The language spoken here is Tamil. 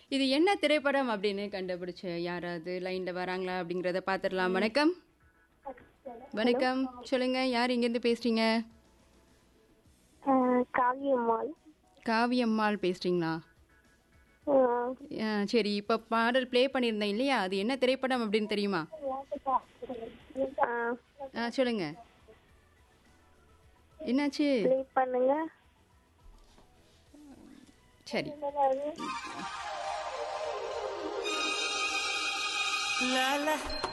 இது என்ன திரைப்படம் அப்படின்னு கண்டுபிடிச்ச யாராவது லைன்ல வராங்களா அப்படிங்கறத பாத்துடலாம் வணக்கம் வணக்கம் சொல்லுங்க யார் இங்கேருந்து பேசுறீங்க காவியம்மாள் காவியம்மாள் பேசுறீங்களா ஆஹ் ஆ, சரி இப்போ பாடல் ப்ளே பண்ணியிருந்தேன் இல்லையா அது என்ன திரைப்படம் அப்படின்னு தெரியுமா ஆஹ் ஆ சொல்லுங்க என்னாச்சு ப்ளே பண்ணுங்க சரி La la